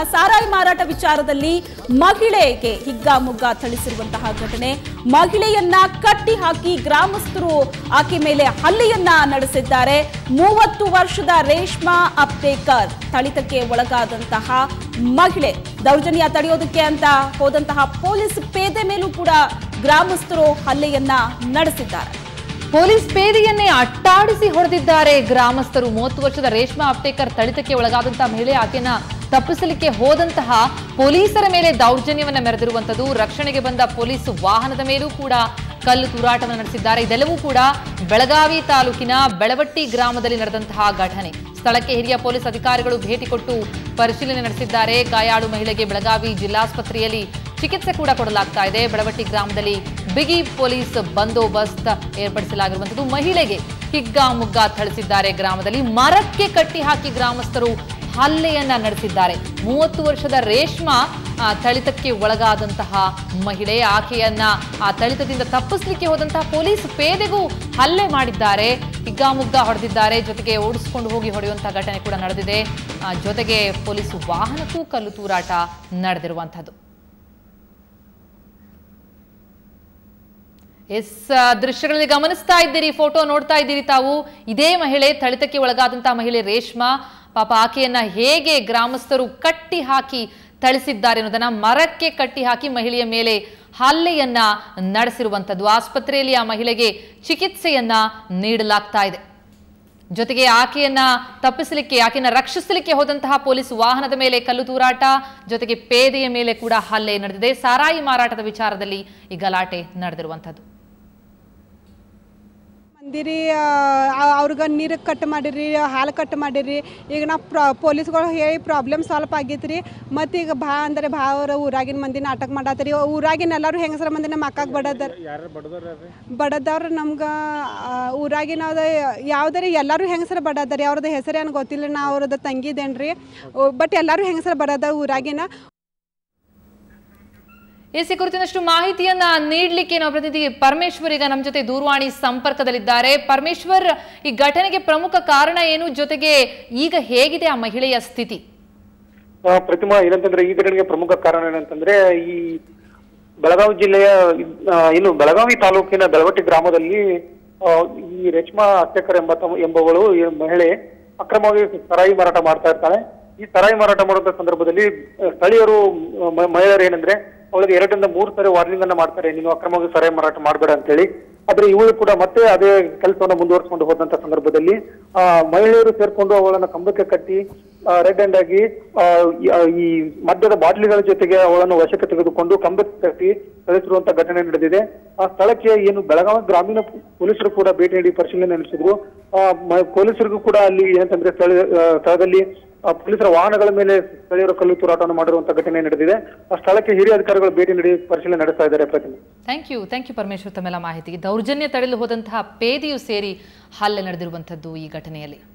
ಸಾರಾಯಿ ಮಾರಾಟ ವಿಚಾರದಲ್ಲಿ ಮಹಿಳೆಗೆ ಹಿಗ್ಗಾಮುಗ್ಗ ಥಳಿಸಿರುವಂತಹ ಘಟನೆ ಮಹಿಳೆಯನ್ನ ಕಟ್ಟಿ ಹಾಕಿ ಗ್ರಾಮಸ್ಥರು ಆಕೆ ಮೇಲೆ ಹಲ್ಲೆಯನ್ನ ನಡೆಸಿದ್ದಾರೆ ಮೂವತ್ತು ವರ್ಷದ ರೇಷ್ಮಾ ಅಪ್ತೇಕರ್ ಥಳಿತಕ್ಕೆ ಒಳಗಾದಂತಹ ಮಹಿಳೆ ದೌರ್ಜನ್ಯ ತಡೆಯೋದಕ್ಕೆ ಅಂತ ಹೋದಂತಹ ಪೊಲೀಸ್ ಪೇದೆ ಮೇಲೂ ಕೂಡ ಗ್ರಾಮಸ್ಥರು ಹಲ್ಲೆಯನ್ನ ನಡೆಸಿದ್ದಾರೆ ಪೊಲೀಸ್ ಪೇದೆಯನ್ನೇ ಅಟ್ಟಾಡಿಸಿ ಹೊಡೆದಿದ್ದಾರೆ ಗ್ರಾಮಸ್ಥರು ಮೂವತ್ತು ವರ್ಷದ ರೇಷ್ಮಾ ಅಪ್ಟೇಕರ್ ಥಳಿತಕ್ಕೆ ಒಳಗಾದಂತಹ ಮಹಿಳೆ ಆಕೆನ ತಪ್ಪಿಸಲಿಕ್ಕೆ ಹೋದಂತಹ ಪೊಲೀಸರ ಮೇಲೆ ದೌರ್ಜನ್ಯವನ್ನ ಮೆರೆದಿರುವಂತದ್ದು ರಕ್ಷಣೆಗೆ ಬಂದ ಪೊಲೀಸ್ ವಾಹನದ ಮೇಲೂ ಕೂಡ ಕಲ್ಲು ತೂರಾಟವನ್ನು ನಡೆಸಿದ್ದಾರೆ ಇದೆಲ್ಲವೂ ಕೂಡ ಬೆಳಗಾವಿ ತಾಲೂಕಿನ ಬೆಳವಟ್ಟಿ ಗ್ರಾಮದಲ್ಲಿ ನಡೆದಂತಹ ಘಟನೆ ಸ್ಥಳಕ್ಕೆ ಹಿರಿಯ ಪೊಲೀಸ್ ಅಧಿಕಾರಿಗಳು ಭೇಟಿ ಕೊಟ್ಟು ಪರಿಶೀಲನೆ ನಡೆಸಿದ್ದಾರೆ ಗಾಯಾಳು ಮಹಿಳೆಗೆ ಬೆಳಗಾವಿ ಜಿಲ್ಲಾಸ್ಪತ್ರೆಯಲ್ಲಿ ಚಿಕಿತ್ಸೆ ಕೂಡ ಕೊಡಲಾಗ್ತಾ ಇದೆ ಬೆಳವಟ್ಟಿ ಗ್ರಾಮದಲ್ಲಿ ಬಿಗಿ ಪೊಲೀಸ್ ಬಂದೋಬಸ್ತ್ ಏರ್ಪಡಿಸಲಾಗಿರುವಂತದ್ದು ಮಹಿಳೆಗೆ ಹಿಗ್ಗಾಮುಗ್ಗ ಥಳಿಸಿದ್ದಾರೆ ಗ್ರಾಮದಲ್ಲಿ ಮರಕ್ಕೆ ಕಟ್ಟಿ ಹಾಕಿ ಗ್ರಾಮಸ್ಥರು ಹಲ್ಲೆಯನ್ನ ನಡೆಸಿದ್ದಾರೆ ಮೂವತ್ತು ವರ್ಷದ ರೇಷ್ಮಾ ಆ, ಥಳಿತಕ್ಕೆ ಒಳಗಾದಂತಹ ಮಹಿಳೆ ಆಕೆಯನ್ನ ಆ ಥಳಿತದಿಂದ ತಪ್ಪಿಸ್ಲಿಕ್ಕೆ ಹೋದಂತಹ ಪೊಲೀಸ್ ಪೇದೆಗೂ ಹಲ್ಲೆ ಮಾಡಿದ್ದಾರೆ ಹಿಗ್ಗಾಮುಗ್ಗ ಹೊಡೆದಿದ್ದಾರೆ ಜೊತೆಗೆ ಓಡಿಸ್ಕೊಂಡು ಹೋಗಿ ಹೊಡೆಯುವಂತಹ ಘಟನೆ ಕೂಡ ನಡೆದಿದೆ ಆ, ಜೊತೆಗೆ ಪೊಲೀಸ್ ವಾಹನಕ್ಕೂ ಕಲ್ಲು ತೂರಾಟ ನಡೆದಿರುವಂಥದ್ದು ಎಸ್ ಆ, ದೃಶ್ಯಗಳಲ್ಲಿ ಗಮನಿಸ್ತಾ ಇದ್ದೀರಿ ಫೋಟೋ ನೋಡ್ತಾ ಇದ್ದೀರಿ ತಾವು ಇದೇ ಮಹಿಳೆ ಥಳಿತಕ್ಕೆ ಒಳಗಾದಂತಹ ಮಹಿಳೆ ರೇಷ್ಮಾ ಪಾಪ ಆಕೆಯನ್ನ ಹೇಗೆ ಗ್ರಾಮಸ್ಥರು ಕಟ್ಟಿ ಹಾಕಿ ಥಳಿಸಿದ್ದಾರೆ ಅನ್ನೋದನ್ನ ಮರಕ್ಕೆ ಕಟ್ಟಿ ಹಾಕಿ ಮಹಿಳೆಯ ಮೇಲೆ ಹಲ್ಲೆಯನ್ನ ನಡೆಸಿರುವಂಥದ್ದು ಆಸ್ಪತ್ರೆಯಲ್ಲಿ ಆ ಮಹಿಳೆಗೆ ಚಿಕಿತ್ಸೆಯನ್ನ ನೀಡಲಾಗ್ತಾ ಇದೆ ಜೊತೆಗೆ ಆಕೆಯನ್ನ ತಪ್ಪಿಸಲಿಕ್ಕೆ ಆಕೆಯನ್ನ ರಕ್ಷಿಸಲಿಕ್ಕೆ ಹೋದಂತಹ ಪೊಲೀಸ್ ವಾಹನದ ಮೇಲೆ ಕಲ್ಲು ತೂರಾಟ ಜೊತೆಗೆ ಪೇದೆಯ ಮೇಲೆ ಕೂಡ ಹಲ್ಲೆ ನಡೆದಿದೆ ಸಾರಾಯಿ ಮಾರಾಟದ ವಿಚಾರದಲ್ಲಿ ಈ ಗಲಾಟೆ ನಡೆದಿರುವಂಥದ್ದು ಮಂದಿರಿ ಅವ್ರಿಗೆ ನೀರು ಕಟ್ ಮಾಡಿರಿ ಹಾಲು ಕಟ್ ಮಾಡಿರಿ ಈಗ ನಾವು ಪ್ರ ಪೊಲೀಸ್ಗಳು ಹೇಳಿ ಪ್ರಾಬ್ಲಮ್ ಸಾಲ್ವ್ ಆಗೈತೆ ರೀ ಮತ್ತು ಈಗ ಭಾ ಅಂದರೆ ಭಾ ಅವ್ರ ಊರಾಗಿನ ಮಂದಿ ನಾಟಕ ಮಾಡತ್ತೀರಿ ಊರಾಗಿನ ಎಲ್ಲರೂ ಹೆಂಗಸರ ಮಂದಿ ನಮ್ಮ ಅಕ್ಕಾಗ ಬಡದಾರ ಬಡದವ್ರು ನಮ್ಗೆ ಊರಾಗಿನ ಅದ ಯಾವ್ದಾರ ಎಲ್ಲರೂ ಹೆಂಗಸರ ಬಡದಾರಿ ಅವ್ರದ್ದು ಹೆಸರು ಏನು ಗೊತ್ತಿಲ್ಲ ನಾ ಅವ್ರದ್ದು ತಂಗಿದೇನ್ರಿ ಬಟ್ ಎಲ್ಲರೂ ಹೆಂಗಸರ ಬಡದ ಊರಾಗಿನ ಎಸ್ ಈ ಕುರಿತಿನಷ್ಟು ಮಾಹಿತಿಯನ್ನ ನೀಡಲಿಕ್ಕೆ ನಾವು ಪ್ರತಿನಿಧಿ ಪರಮೇಶ್ವರ್ ಈಗ ನಮ್ಮ ಜೊತೆ ದೂರವಾಣಿ ಸಂಪರ್ಕದಲ್ಲಿದ್ದಾರೆ ಪರಮೇಶ್ವರ್ ಈ ಘಟನೆಗೆ ಪ್ರಮುಖ ಕಾರಣ ಏನು ಜೊತೆಗೆ ಈಗ ಹೇಗಿದೆ ಆ ಮಹಿಳೆಯ ಸ್ಥಿತಿ ಆ, ಪ್ರತಿಮಾ ಏನಂತಂದ್ರೆ ಈ ಘಟನೆಗೆ ಪ್ರಮುಖ ಕಾರಣ ಏನಂತಂದ್ರೆ ಈ ಬೆಳಗಾವಿ ಜಿಲ್ಲೆಯ ಆ, ಇನ್ನು ಬೆಳಗಾವಿ ತಾಲೂಕಿನ ಬೆಳವಟ್ಟಿ ಗ್ರಾಮದಲ್ಲಿ ಆ, ಈ ರೇಷ್ಮಾ ಹತ್ಯಕರ್ ಎಂಬ ಎಂಬವಳು ಈ ಮಹಿಳೆ ಅಕ್ರಮವಾಗಿ ಸರಾಯಿ ಮಾರಾಟ ಮಾಡ್ತಾ ಇರ್ತಾಳೆ ಈ ಸರಾಯಿ ಮಾರಾಟ ಮಾಡುವಂತ ಸಂದರ್ಭದಲ್ಲಿ ಆ, ಸ್ಥಳೀಯರು ಮ- ಮಹಿಳೆಯರು ಏನಂದ್ರೆ ಅವಳಿಗೆ ಎರಡರಿಂದ ಮೂರು ಸರಿ ವಾರ್ನಿಂಗ್ ಅನ್ನ ಮಾಡ್ತಾರೆ ನೀನು ಅಕ್ರಮವಾಗಿ ಸರಾಯಿ ಮಾರಾಟ ಮಾಡಬೇಡ ಅಂತೇಳಿ ಆದ್ರೆ ಇವಳು ಕೂಡ ಮತ್ತೆ ಅದೇ ಕೆಲಸವನ್ನ ಮುಂದುವರಿಸಿಕೊಂಡು ಹೋದಂತ ಸಂದರ್ಭದಲ್ಲಿ ಆ ಮಹಿಳೆಯರು ಸೇರ್ಕೊಂಡು ಅವಳನ್ನ ಕಂಬಕ್ಕೆ ಕಟ್ಟಿ ರೆಡ್ ಹ್ಯಾಂಡ್ ಆಗಿ ಆ, ಈ- ಆ, ಈ ಮದ್ಯದ ಬಾಟ್ಲಿಗಳ ಜೊತೆಗೆ ಅವಳನ್ನು ವಶಕ್ಕೆ ತೆಗೆದುಕೊಂಡು ಕಂಬಕ್ಕೆ ಕಟ್ಟಿ ಕಳಿಸಿರುವಂತ ಘಟನೆ ನಡೆದಿದೆ ಆ ಸ್ಥಳಕ್ಕೆ ಏನು ಬೆಳಗಾವಿ ಗ್ರಾಮೀಣ ಪೊಲೀಸರು ಕೂಡ ಭೇಟಿ ನೀಡಿ ಪರಿಶೀಲನೆ ನಡೆಸಿದ್ರು ಆ, ಮ- ಪೊಲೀಸರಿಗೂ ಕೂಡ ಅಲ್ಲಿ ಏನಂತಂದ್ರೆ ಸ್ಥಳ ಆ, ಸ್ಥಳದಲ್ಲಿ ಆ, ಪೊಲೀಸರ ವಾಹನಗಳ ಮೇಲೆ ಸ್ಥಳೀಯರು ಕಲ್ಲು ತೂರಾಟವನ್ನು ಮಾಡಿರುವಂತ ಘಟನೆ ನಡೆದಿದೆ ಆ ಸ್ಥಳಕ್ಕೆ ಹಿರಿಯ ಅಧಿಕಾರಿಗಳು ಭೇಟಿ ನೀಡಿ ಪರಿಶೀಲನೆ ನಡೆಸ್ತಾ ಇದ್ದಾರೆ ಪ್ರತಿಮೆ thank you thank you Parameshwar ತಮ್ಮೆಲ್ಲ ಮಾಹಿತಿಗೆ ದೌರ್ಜನ್ಯ ತಡೆಯಲು ಹೋದಂತಹ ಪೇದೆಯು ಸೇರಿ ಹಲ್ಲೆ ನಡೆದಿರುವಂಥದ್ದು ಈ ಘಟನೆಯಲ್ಲಿ